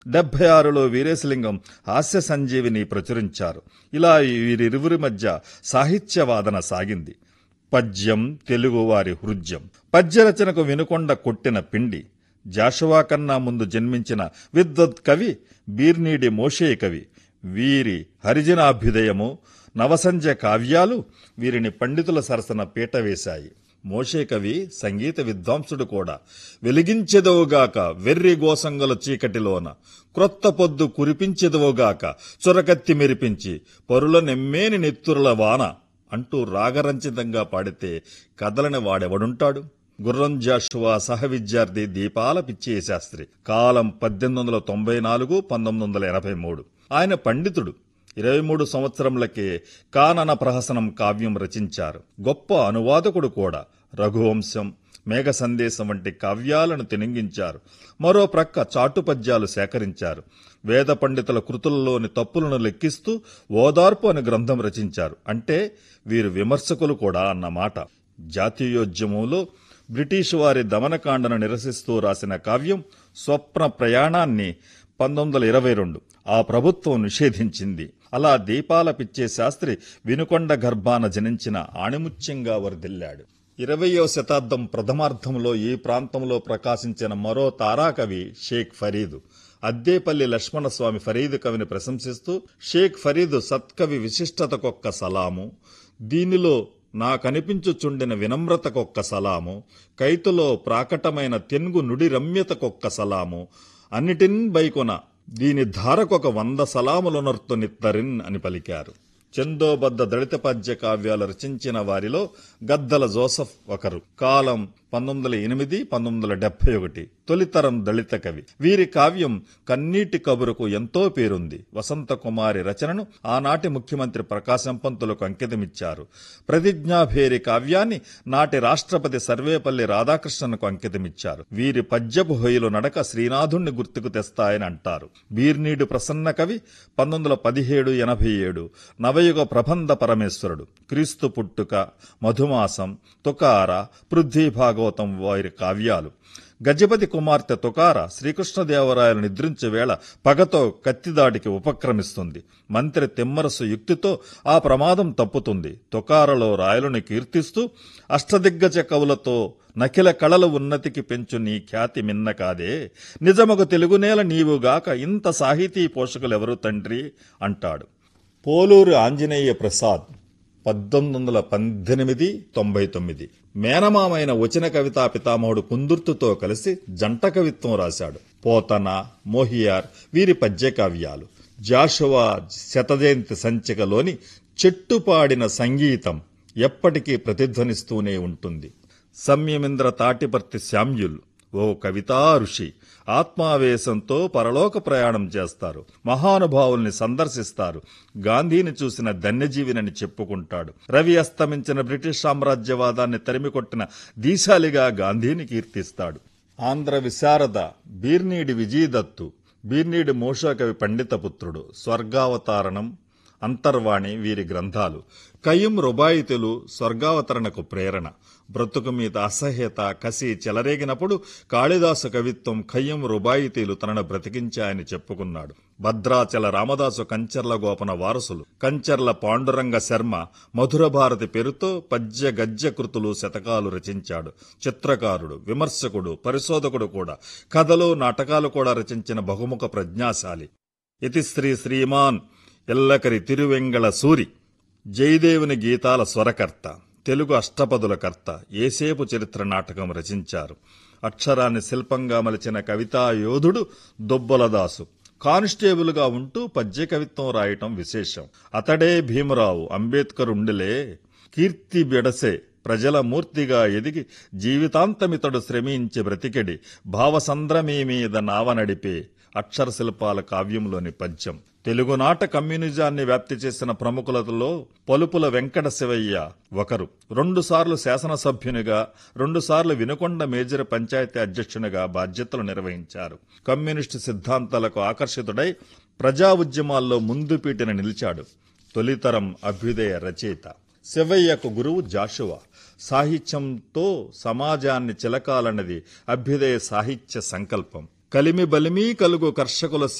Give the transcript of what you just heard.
డెబ్బై ఆరులో వీరేశలింగం హాస్య సంజీవిని ప్రచురించారు ఇలా వీరిరువురి మధ్య సాహిత్యవాదన సాగింది పద్యం తెలుగువారి హృద్యం పద్యరచనకు వినుకొండ కొట్టిన పిండి జాషువా కన్నా ముందు జన్మించిన విద్వత్ కవి బీర్నీడి మోషే కవి వీరి హరిజనాభ్యుదయము నవసంజ కావ్యాలు వీరిని పండితుల సరసన పీట వేశాయి మోషే కవి సంగీత విద్వాంసుడు కూడా వెలిగించెదవుగాక వెర్రి గోసంగల చీకటిలోన క్రొత్త పొద్దు కురిపించెదవుగాక చొరకత్తి మెరిపించి పరుల నెమ్మేని నెత్తురుల వాన అంటూ రాగరంచితంగా పాడితే కదలని వాడెవడుంటాడు గుర్రం జాషువా సహ విద్యార్థి దీపాల పిచ్చే శాస్త్రి కాలం పద్దెనిమిది వందల తొంభై నాలుగు పంతొమ్మిది వందల ఎనభై మూడు ఆయన పండితుడు ఇరవై మూడు సంవత్సరంలకే కానన ప్రహసనం కావ్యం రచించారు గొప్ప అనువాదకుడు కూడా రఘువంశం మేఘ సందేశం వంటి కావ్యాలను తినింగించారు మరో ప్రక్క చాటు పద్యాలు సేకరించారు వేద పండితుల కృతులలోని తప్పులను లెక్కిస్తూ ఓదార్పు అనే గ్రంథం రచించారు అంటే వీరు విమర్శకులు కూడా అన్నమాట జాతీయోద్యమంలో బ్రిటిష్ వారి దమనకాండను నిరసిస్తూ రాసిన కావ్యం స్వప్న ప్రయాణాన్ని పంతొమ్మిది వందల ఇరవై రెండు ఆ ప్రభుత్వం నిషేధించింది అలా దీపాల పిచ్చే శాస్త్రి వినుకొండ గర్భాన జనించిన ఆణిముత్యంగా వరదిల్లాడు ఇరవయో శతాబ్దం ప్రథమార్థంలో ఈ ప్రాంతంలో ప్రకాశించిన మరో తారాకవి షేక్ ఫరీదు అద్దేపల్లి లక్ష్మణస్వామి ఫరీదు కవిని ప్రశంసిస్తూ షేక్ ఫరీదు సత్కవి విశిష్టతకొక్క సలాము దీనిలో నాకనిపించుచుండిన వినమ్రతకొక్క సలాము కైతులో ప్రాకటమైన తెనుగు నుడి రమ్యతకొక్క సలాము అన్నిటిన్ బైకొన దీని ధారకొక వంద సలాములనర్తునిత్తరిన్ అని పలికారు చందోబద్ధ దళిత పద్య కావ్యాలు రచించిన వారిలో గద్దల జోసఫ్ ఒకరు కాలం పంతొమ్మిది వందల ఎనిమిది పంతొమ్మిది వందల డెబ్బై ఒకటి తొలితరం దళిత కవి వీరి కావ్యం కన్నీటి కబురుకు ఎంతో పేరుంది వసంత కుమారి రచనను ఆనాటి ముఖ్యమంత్రి ప్రకాశం పంతులకు అంకితమిచ్చారు ప్రతిజ్ఞాభేరి కావ్యాన్ని నాటి రాష్ట్రపతి సర్వేపల్లి రాధాకృష్ణన్కు అంకితమిచ్చారు వీరి పద్యపు హొయ్యలు నడక శ్రీనాథుణ్ణి గుర్తుకు తెస్తాయని అంటారు బీర్నీడు ప్రసన్న కవి పంతొమ్మిది వందల పదిహేడు ఎనభై ఏడు నవయుగ ప్రబంధ పరమేశ్వరుడు క్రీస్తు పుట్టుక మధుమాసం తుకార పృథ్వీ భాగవతం వారి కావ్యాలు గజపతి కుమార్తె తుకార శ్రీకృష్ణదేవరాయలు నిద్రించే వేళ పగతో కత్తిదాడికి ఉపక్రమిస్తుంది మంత్రి తిమ్మరసు యుక్తితో ఆ ప్రమాదం తప్పుతుంది తుకారలో రాయలుని కీర్తిస్తూ అష్టదిగ్గజ కవులతో నకిల కళల ఉన్నతికి పెంచు నీ ఖ్యాతి మిన్న కాదే నిజమగు తెలుగునేల నీవుగాక ఇంత సాహితీ పోషకులెవరు తండ్రి అంటాడు పోలూరు ఆంజనేయ ప్రసాద్ పద్దెనిమిది వందల పద్దెనిమిది తొంభై తొమ్మిది మేనమామైన వచన కవితా పితామహుడు కుందుర్తుతో కలిసి జంట కవిత్వం రాశాడు పోతన మోహియార్ వీరి పద్య కావ్యాలు జాషువా శతజయంతి సంచికలోని చెట్టు పాడిన సంగీతం ఎప్పటికీ ప్రతిధ్వనిస్తూనే ఉంటుంది సంయమింద్ర తాటిపర్తి శామ్యుల్ ఓ కవితా ఋషి ఆత్మావేశంతో పరలోక ప్రయాణం చేస్తారు మహానుభావుల్ని సందర్శిస్తారు గాంధీని చూసిన ధన్యజీవినని చెప్పుకుంటాడు రవి అస్తమించిన బ్రిటిష్ సామ్రాజ్యవాదాన్ని తరిమికొట్టిన దీశాలిగా గాంధీని కీర్తిస్తాడు ఆంధ్ర విశారద బీర్నీడి విజయదత్తు బీర్నీడి మోషకవి పండితపుత్రుడు స్వర్గావతారణం అంతర్వాణి వీరి గ్రంథాలు కయ్యం రుబాయితులు స్వర్గావతరణకు ప్రేరణ బ్రతుకు మీద అసహ్యత కసి చెలరేగినప్పుడు కాళిదాసు కవిత్వం కయ్యం రుబాయితీలు తనను బ్రతికించాయని చెప్పుకున్నాడు భద్రాచల రామదాసు కంచర్ల గోపన వారసులు కంచర్ల పాండురంగ శర్మ మధుర భారతి పేరుతో పద్య గద్య కృతులు శతకాలు రచించాడు చిత్రకారుడు విమర్శకుడు పరిశోధకుడు కూడా కథలు నాటకాలు కూడా రచించిన బహుముఖ ప్రజ్ఞాశాలి ఇతిశ్రీ శ్రీమాన్ ఎల్లకరి తిరువెంగళ సూరి జయదేవుని గీతాల స్వరకర్త తెలుగు అష్టపదుల కర్త ఏసేపు చరిత్ర నాటకం రచించారు అక్షరాన్ని శిల్పంగా మలిచిన కవితా యోధుడు దొబ్బలదాసు కానిస్టేబుల్గా ఉంటూ పద్య కవిత్వం రాయటం విశేషం అతడే భీమరావు అంబేద్కర్ ఉండిలే కీర్తి బిడసే ప్రజల మూర్తిగా ఎదిగి జీవితాంతమితడు శ్రమించి బ్రతికెడి భావసంద్రమీ మీద నావ నడిపే అక్షర శిల్పాల కావ్యంలోని పద్యం తెలుగునాట కమ్యూనిజాన్ని వ్యాప్తి చేసిన ప్రముఖులలో పలుపుల వెంకట శివయ్య ఒకరు రెండుసార్లు శాసనసభ్యునిగా రెండుసార్లు వినుకొండ మేజర్ పంచాయతీ అధ్యక్షునిగా బాధ్యతలు నిర్వహించారు కమ్యూనిస్టు సిద్ధాంతాలకు ఆకర్షితుడై ప్రజా ఉద్యమాల్లో ముందు పీటిన నిలిచాడు తొలితరం అభ్యుదయ రచయిత శివయ్యకు గురువు జాషువా సాహిత్యంతో సమాజాన్ని చిలకాలన్నది అభ్యుదయ సాహిత్య సంకల్పం కలిమి బలిమి కలుగు కర్షకుల